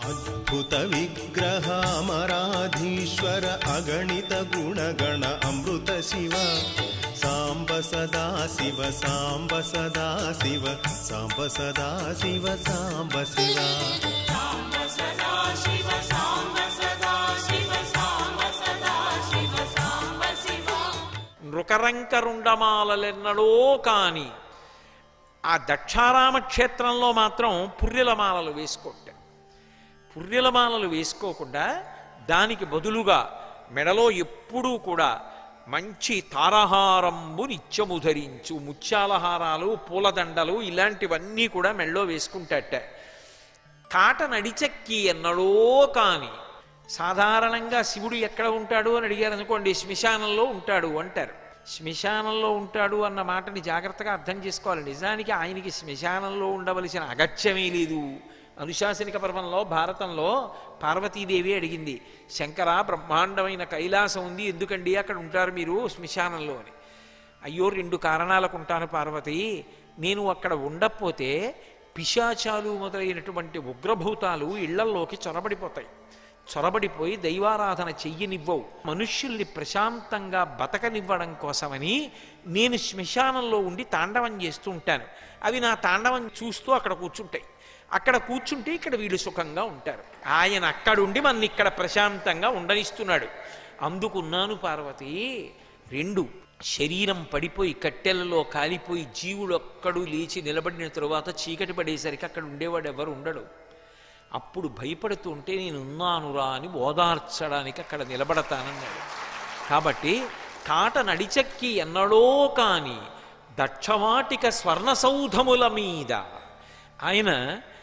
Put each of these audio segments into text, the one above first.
అద్భుత విగ్రహామరాధీశ్వర అగణిత గుణగణ అమృత శివ సాంబ సదా శివ సాంబ సదా శివ సాంబ సదా శివ సాంబ శివ నృకరంకరుండమాలలెన్నడో కాని ఆ దక్షారామ క్షేత్రంలో మాత్రం పుర్రెల మాలలు వేసుకోట పుర్రెల మాలలు వేసుకోకుండా దానికి బదులుగా మెడలో ఎప్పుడూ కూడా మంచి తారహారంబు నిత్యము ధరించు ముత్యాలహారాలు పూలదండలు ఇలాంటివన్నీ కూడా మెడలో వేసుకుంటాట కాట నడిచెక్కి ఎన్నడో కాని సాధారణంగా శివుడు ఎక్కడ ఉంటాడు అని అడిగారు అనుకోండి శ్మశానంలో ఉంటాడు అంటారు శ్మశానంలో ఉంటాడు అన్న మాటని జాగ్రత్తగా అర్థం చేసుకోవాలి నిజానికి ఆయనకి శ్మశానంలో ఉండవలసిన అగత్యమే లేదు అనుశాసనిక పర్వంలో భారతంలో పార్వతీదేవి అడిగింది శంకర బ్రహ్మాండమైన కైలాసం ఉంది ఎందుకండి అక్కడ ఉంటారు మీరు శ్మశానంలో అని అయ్యో రెండు కారణాలకు ఉంటాను పార్వతి నేను అక్కడ ఉండకపోతే పిశాచాలు మొదలైనటువంటి ఉగ్రభూతాలు ఇళ్లల్లోకి చొరబడిపోతాయి చొరబడిపోయి దైవారాధన చెయ్యనివ్వవు మనుష్యుల్ని ప్రశాంతంగా బతకనివ్వడం కోసమని నేను శ్మశానంలో ఉండి తాండవం చేస్తూ ఉంటాను అవి నా తాండవం చూస్తూ అక్కడ కూర్చుంటాయి అక్కడ కూర్చుంటే ఇక్కడ వీళ్ళు సుఖంగా ఉంటారు ఆయన అక్కడుండి మన ఇక్కడ ప్రశాంతంగా ఉండనిస్తున్నాడు అందుకున్నాను పార్వతి రెండు శరీరం పడిపోయి కట్టెలలో కాలిపోయి జీవుడు ఒక్కడు లేచి నిలబడిన తరువాత చీకటి పడేసరికి అక్కడ ఉండేవాడు ఎవరు ఉండడు అప్పుడు భయపడుతూ ఉంటే నేను ఉన్నానురా అని ఓదార్చడానికి అక్కడ నిలబడతానన్నాడు కాబట్టి కాట నడిచెక్కి ఎన్నడో కాని దక్షవాటిక స్వర్ణ సౌధముల మీద ఆయన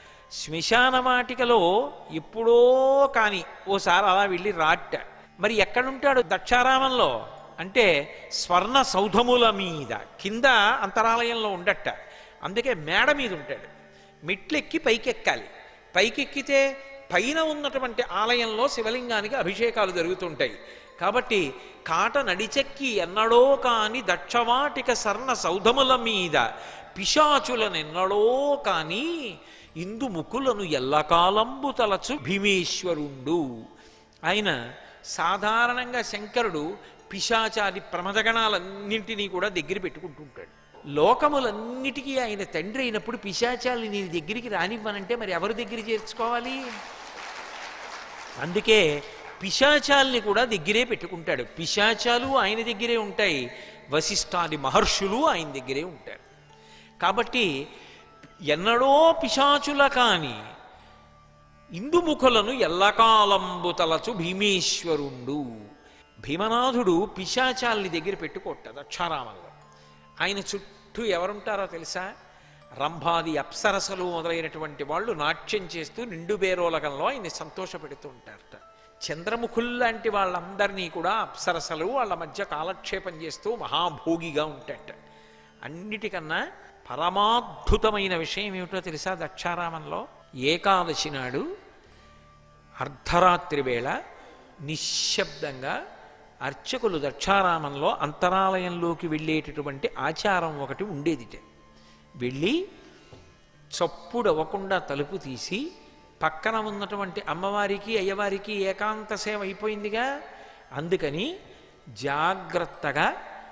శ్మశానవాటికలో ఎప్పుడో కాని ఓసారి అలా వెళ్ళి రాట్ట మరి ఎక్కడుంటాడు దక్షారామంలో అంటే స్వర్ణ సౌధముల మీద కింద అంతరాలయంలో ఉండట అందుకే మేడ మీద ఉంటాడు మెట్లెక్కి పైకెక్కాలి పైకెక్కితే పైన ఉన్నటువంటి ఆలయంలో శివలింగానికి అభిషేకాలు జరుగుతుంటాయి కాబట్టి కాట నడిచెక్కి ఎన్నడో కాని దక్షవాటిక సర్ణ సౌధముల మీద పిశాచులనెన్నడో కాని ఇందు ముకులను ఎల్లకాలంబు తలచు భీమేశ్వరుండు ఆయన సాధారణంగా శంకరుడు పిశాచాది ప్రమదగణాలన్నింటినీ కూడా దగ్గర పెట్టుకుంటుంటాడు లోకములన్నిటికీ ఆయన తండ్రి అయినప్పుడు పిశాచాల్ని నీ దగ్గరికి రానివ్వనంటే మరి ఎవరి దగ్గర చేర్చుకోవాలి అందుకే పిశాచాల్ని కూడా దగ్గరే పెట్టుకుంటాడు పిశాచాలు ఆయన దగ్గరే ఉంటాయి వశిష్ఠాది మహర్షులు ఆయన దగ్గరే ఉంటారు కాబట్టి ఎన్నడో పిశాచుల కాని ఇందుముఖులను ఎల్లకాలంబు తలచు భీమేశ్వరుండు భీమనాథుడు పిశాచాల్ని దగ్గర పెట్టుకోట దక్షారామంలో ఆయన చుట్టూ ఎవరుంటారో తెలుసా రంభాది అప్సరసలు మొదలైనటువంటి వాళ్ళు నాట్యం చేస్తూ నిండు బేరోలగంలో ఆయన్ని సంతోషపెడుతూ ఉంటారట చంద్రముఖుల్లాంటి వాళ్ళందరినీ కూడా అప్సరసలు వాళ్ళ మధ్య కాలక్షేపం చేస్తూ మహాభోగిగా ఉంటాట అన్నిటికన్నా పరమాద్భుతమైన విషయం ఏమిటో తెలుసా దక్షారామంలో ఏకాదశి నాడు అర్ధరాత్రి వేళ నిశ్శబ్దంగా అర్చకులు దక్షారామంలో అంతరాలయంలోకి వెళ్ళేటటువంటి ఆచారం ఒకటి ఉండేదిట వెళ్ళి చప్పుడు అవ్వకుండా తలుపు తీసి పక్కన ఉన్నటువంటి అమ్మవారికి అయ్యవారికి ఏకాంత సేవ అయిపోయిందిగా అందుకని జాగ్రత్తగా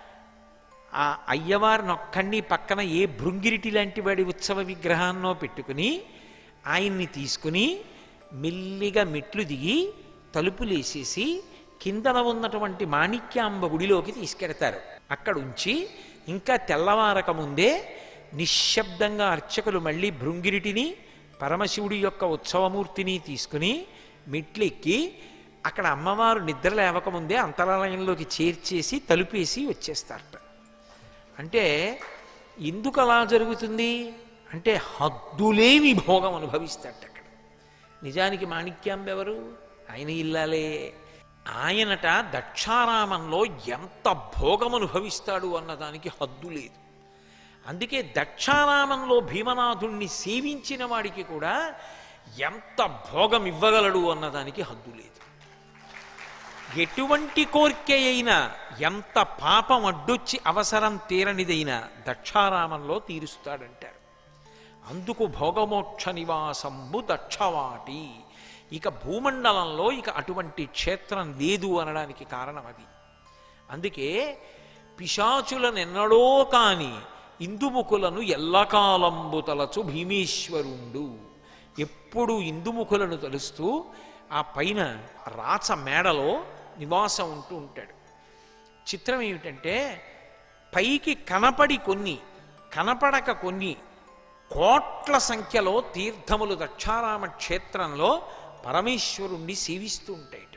ఆ అయ్యవారిని ఒక్కడిని పక్కన ఏ భృంగిరిటి లాంటి వాడి ఉత్సవ విగ్రహాన్నో పెట్టుకుని ఆయన్ని తీసుకుని మెల్లిగా మెట్లు దిగి తలుపులేసేసి కిందన ఉన్నటువంటి మాణిక్యాంబ గుడిలోకి తీసుకెడతారు అక్కడ ఉంచి ఇంకా తెల్లవారక ముందే నిశ్శబ్దంగా అర్చకులు మళ్ళీ భృంగిరిటిని పరమశివుడి యొక్క ఉత్సవమూర్తిని తీసుకుని మెట్లెక్కి అక్కడ అమ్మవారు నిద్ర లేవకముందే అంతరాలయంలోకి చేర్చేసి తలుపేసి వచ్చేస్తారట అంటే ఎందుకు అలా జరుగుతుంది అంటే హద్దులేని భోగం అనుభవిస్తాడట అక్కడ నిజానికి మాణిక్యాంబ ఎవరు ఆయన ఇల్లాలే ఆయనట దక్షారామంలో ఎంత భోగం అనుభవిస్తాడు అన్నదానికి హద్దు లేదు అందుకే దక్షారామంలో భీమనాథుణ్ణి సేవించిన వాడికి కూడా ఎంత భోగం ఇవ్వగలడు అన్నదానికి హద్దు లేదు ఎటువంటి కోరిక అయినా ఎంత పాపం అడ్డొచ్చి అవసరం తీరనిదైనా దక్షారామంలో తీరుస్తాడంటారు అందుకు భోగమోక్ష నివాసంబు దక్షవాటి ఇక భూమండలంలో ఇక అటువంటి క్షేత్రం లేదు అనడానికి కారణం అది అందుకే పిశాచులనెన్నడో కాని ఇందుముఖులను ఎల్లకాలంబు తలచు భీమేశ్వరుండు ఎప్పుడు ఇందుముఖులను తలుస్తూ ఆ పైన రాచ మేడలో నివాసం ఉంటూ ఉంటాడు చిత్రం ఏమిటంటే పైకి కనపడి కొన్ని కనపడక కొన్ని కోట్ల సంఖ్యలో తీర్థములు దక్షారామ క్షేత్రంలో పరమేశ్వరుణ్ణి సేవిస్తూ ఉంటాయి